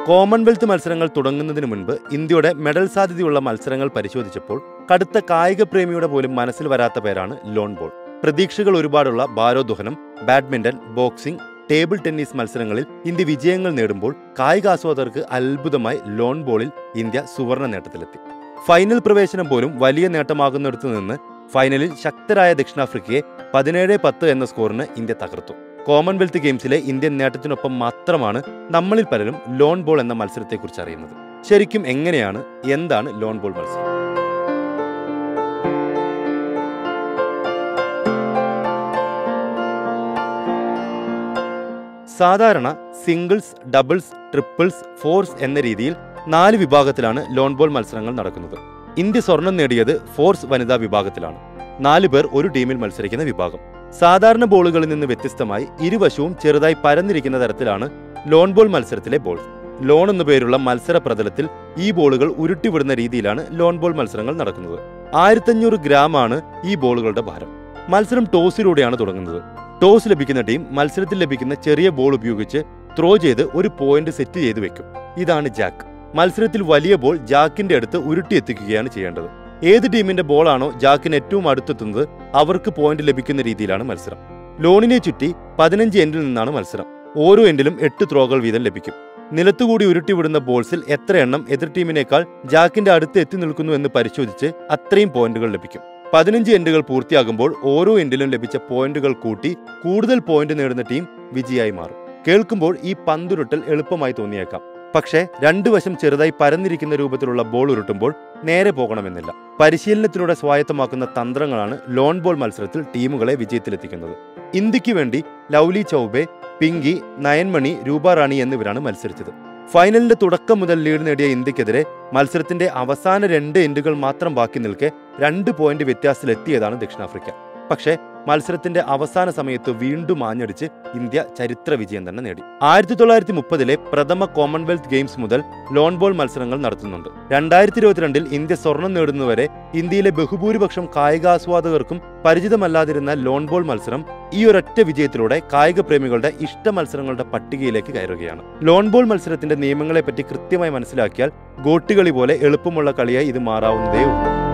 Commonwealth മത്സരങ്ങൾ തുടങ്ങുന്നതിന് മുൻപ് ഇന്ത്യയുടെ മെഡൽ സാധ്യതയുള്ള മത്സരങ്ങൾ പരിശോധിച്ചപ്പോൾ കടുത്ത കായിക പ്രേമിയുടെ പോലും മനസ്സിൽ വരാത്ത പേരാണ് ലോൺ ബോൾ പ്രതീക്ഷകൾ ഒരുപാടുള്ള ഭാരോദ്വഹനം ബാഡ്മിന്റൺ ബോക്സിംഗ് ടേബിൾ ടെന്നീസ് മത്സരങ്ങളിൽ ഇന്ത്യ വിജയങ്ങൾ നേടുമ്പോൾ കായികാസ്വാദകർക്ക് അത്ഭുതമായി ലോൺ ബോളിൽ ഇന്ത്യ സുവർണ നേട്ടത്തിലെത്തി ഫൈനൽ പ്രവേശനം പോലും വലിയ നേട്ടമാകുന്നിടത്തു നിന്ന് ഫൈനലിൽ ശക്തരായ ദക്ഷിണാഫ്രിക്കയെ പതിനേഴ് പത്ത് എന്ന സ്കോറിന് ഇന്ത്യ തകർത്തു കോമൺവെൽത്ത് ഗെയിംസിലെ ഇന്ത്യൻ നേട്ടത്തിനൊപ്പം മാത്രമാണ് നമ്മളിൽ പലരും ലോൺ ബോൾ എന്ന മത്സരത്തെക്കുറിച്ച് അറിയുന്നത് ശരിക്കും എങ്ങനെയാണ് എന്താണ് ലോൺ ബോൾ മത്സരം സാധാരണ സിംഗിൾസ് ഡബിൾസ് ട്രിപ്പിൾസ് ഫോർസ് എന്ന രീതിയിൽ നാല് വിഭാഗത്തിലാണ് ലോൺ ബോൾ മത്സരങ്ങൾ നടക്കുന്നത് ഇന്ത്യ സ്വർണം നേടിയത് ഫോർസ് വനിതാ വിഭാഗത്തിലാണ് നാല് പേർ ഒരു ടീമിൽ മത്സരിക്കുന്ന വിഭാഗം സാധാരണ ബോളുകളിൽ നിന്ന് വ്യത്യസ്തമായി ഇരുവശവും ചെറുതായി പരന്നിരിക്കുന്ന തരത്തിലാണ് ലോൺ ബോൾ മത്സരത്തിലെ ബോൾ ലോൺ എന്നു പേരുള്ള മത്സര പ്രതലത്തിൽ ഈ ബോളുകൾ ഉരുട്ടിവിടുന്ന രീതിയിലാണ് ലോൺ ബോൾ മത്സരങ്ങൾ നടക്കുന്നത് ആയിരത്തഞ്ഞൂറ് ഗ്രാം ആണ് ഈ ബോളുകളുടെ ഭാരം മത്സരം ടോസിലൂടെയാണ് തുടങ്ങുന്നത് ടോസ് ലഭിക്കുന്ന ടീം മത്സരത്തിൽ ലഭിക്കുന്ന ചെറിയ ബോൾ ഉപയോഗിച്ച് ത്രോ ചെയ്ത് ഒരു പോയിന്റ് സെറ്റ് ചെയ്ത് വെക്കും ഇതാണ് ജാക്ക് മത്സരത്തിൽ വലിയ ബോൾ ജാക്കിന്റെ അടുത്ത് ഉരുട്ടിയെത്തിക്കുകയാണ് ചെയ്യേണ്ടത് ഏത് ടീമിന്റെ ബോളാണോ ജാക്കിന് ഏറ്റവും അടുത്തെത്തുന്നത് അവർക്ക് പോയിന്റ് ലഭിക്കുന്ന രീതിയിലാണ് മത്സരം ലോണിനെ ചുറ്റി പതിനഞ്ച് എൻഡിൽ നിന്നാണ് മത്സരം ഓരോ എൻഡിലും എട്ട് ത്രോകൾ വീതം ലഭിക്കും നിലത്തുകൂടി ഉരുട്ടിവിടുന്ന ബോൾസിൽ എത്ര എണ്ണം എതിർ ടീമിനേക്കാൾ ജാക്കിന്റെ അടുത്ത് എത്തി നിൽക്കുന്നു എന്ന് പരിശോധിച്ച് അത്രയും പോയിന്റുകൾ ലഭിക്കും പതിനഞ്ച് എൻഡുകൾ പൂർത്തിയാകുമ്പോൾ ഓരോ എൻഡിലും ലഭിച്ച പോയിന്റുകൾ കൂട്ടി കൂടുതൽ പോയിന്റ് നേടുന്ന ടീം വിജയായി മാറും കേൾക്കുമ്പോൾ ഈ പന്തുരുട്ടൽ എളുപ്പമായി തോന്നിയേക്കാം പക്ഷേ രണ്ടു വശം ചെറുതായി പരന്നിരിക്കുന്ന രൂപത്തിലുള്ള ബോൾ ഉരുട്ടുമ്പോൾ നേരെ പോകണമെന്നില്ല പരിശീലനത്തിലൂടെ സ്വായത്തമാക്കുന്ന തന്ത്രങ്ങളാണ് ലോൺ ബോൾ മത്സരത്തിൽ ടീമുകളെ വിജയത്തിലെത്തിക്കുന്നത് ഇന്ത്യക്ക് വേണ്ടി ലൗലി ചൗബെ പിങ്കി നയൻമണി രൂപ റാണി എന്നിവരാണ് മത്സരിച്ചത് ഫൈനലിന്റെ തുടക്കം മുതൽ ലീഡ് നേടിയ ഇന്ത്യക്കെതിരെ മത്സരത്തിന്റെ അവസാന രണ്ട് എൻഡുകൾ മാത്രം ബാക്കി നിൽക്കെ രണ്ട് പോയിന്റ് വ്യത്യാസത്തിലെത്തിയതാണ് ദക്ഷിണാഫ്രിക്ക പക്ഷേ മത്സരത്തിന്റെ അവസാന സമയത്ത് വീണ്ടും ആഞ്ഞടിച്ച് ഇന്ത്യ ചരിത്ര വിജയം തന്നെ നേടി ആയിരത്തി തൊള്ളായിരത്തി മുപ്പതിലെ പ്രഥമ കോമൺവെൽത്ത് ഗെയിംസ് മുതൽ ലോൺ ബോൾ മത്സരങ്ങൾ നടത്തുന്നുണ്ട് രണ്ടായിരത്തി ഇരുപത്തിരണ്ടിൽ ഇന്ത്യ സ്വർണം നേടുന്നവരെ ഇന്ത്യയിലെ ബഹുഭൂരിപക്ഷം കായികാസ്വാദകർക്കും പരിചിതമല്ലാതിരുന്ന ലോൺ ബോൾ മത്സരം ഈ ഒരൊറ്റ വിജയത്തിലൂടെ കായിക പ്രേമികളുടെ ഇഷ്ട മത്സരങ്ങളുടെ പട്ടികയിലേക്ക് കയറുകയാണ് ലോൺ ബോൾ മത്സരത്തിന്റെ നിയമങ്ങളെപ്പറ്റി കൃത്യമായി മനസ്സിലാക്കിയാൽ ഗോട്ടികളി പോലെ എളുപ്പമുള്ള കളിയായി ഇത് മാറാവുന്നതേ ഉള്ളൂ